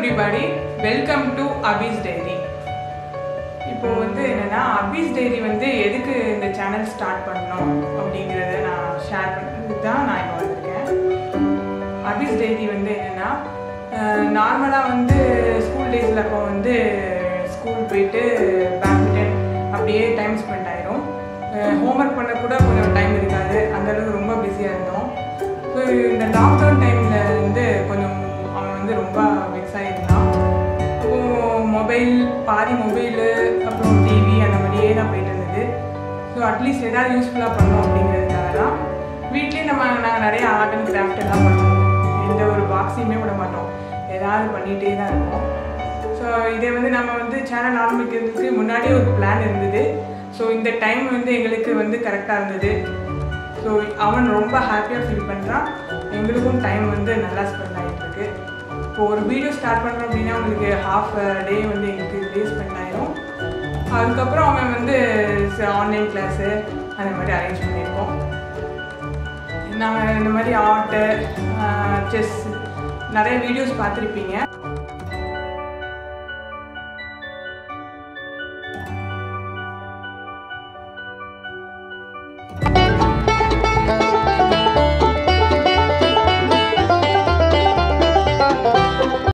everybody welcome to office diary இப்போ வந்து என்னன்னா அபீஸ் டைரி வந்து எதுக்கு இந்த சேனல் ஸ்டார்ட் பண்ணோம் அப்படிங்கிறத நான் ஷேர் பண்ணுறது தான் நான் இப்போ வந்திருக்கேன் அபீஸ் டைரி வந்து என்னென்னா நார்மலாக வந்து ஸ்கூல் டேஸில் அப்போ வந்து ஸ்கூல் போயிட்டு பேட்மிண்டன் அப்படியே டைம் ஸ்பெண்ட் ஆயிரும் ஹோம்ஒர்க் பண்ண கூட கொஞ்சம் டைம் இருக்காது அந்த அளவுக்கு ரொம்ப பிஸியாக இருந்தோம் ஸோ இந்த லாக்டவுன் டைமில் வந்து கொஞ்சம் அவன் வந்து ரொம்ப வெக்ஸ் ஆகிருந்தான் மொபைல் பாதி மொபைலு அப்புறம் டிவி அந்த மாதிரியே தான் போயிட்டு இருந்தது ஸோ அட்லீஸ்ட் ஏதாவது யூஸ்ஃபுல்லாக பண்ணோம் அப்படிங்கிறதுக்காக தான் வீட்லேயே நம்ம நாங்கள் நிறைய ஆர்ட் அண்ட் கிராஃப்ட் எல்லாம் பண்ணுவோம் எந்த ஒரு பாக்ஸையுமே விட மாட்டோம் ஏதாவது பண்ணிகிட்டே தான் இருப்போம் ஸோ இதை வந்து நம்ம வந்து சேனல் ஆரம்பிக்கிறதுக்கு முன்னாடி ஒரு பிளான் இருந்தது ஸோ இந்த டைம் வந்து எங்களுக்கு வந்து கரெக்டாக இருந்தது ஸோ அவன் ரொம்ப ஹாப்பியாக ஃபீல் பண்ணுறான் எங்களுக்கும் டைம் வந்து நல்லா ஸ்பெண்ட் ஆகிட்டு இருக்கு இப்போ ஒரு வீடியோ ஸ்டார்ட் பண்ணுறோம் அப்படின்னா உங்களுக்கு ஹாஃப் டே வந்து எங்களுக்கு டே ஸ்பெண்ட் ஆயிரும் அதுக்கப்புறம் அவன் வந்து ஆன்லைன் கிளாஸு அந்த மாதிரி அரேஞ்ச் பண்ணியிருக்கோம் நாங்கள் இந்த மாதிரி ஆர்ட்டு செஸ் நிறைய வீடியோஸ் பார்த்துருப்பீங்க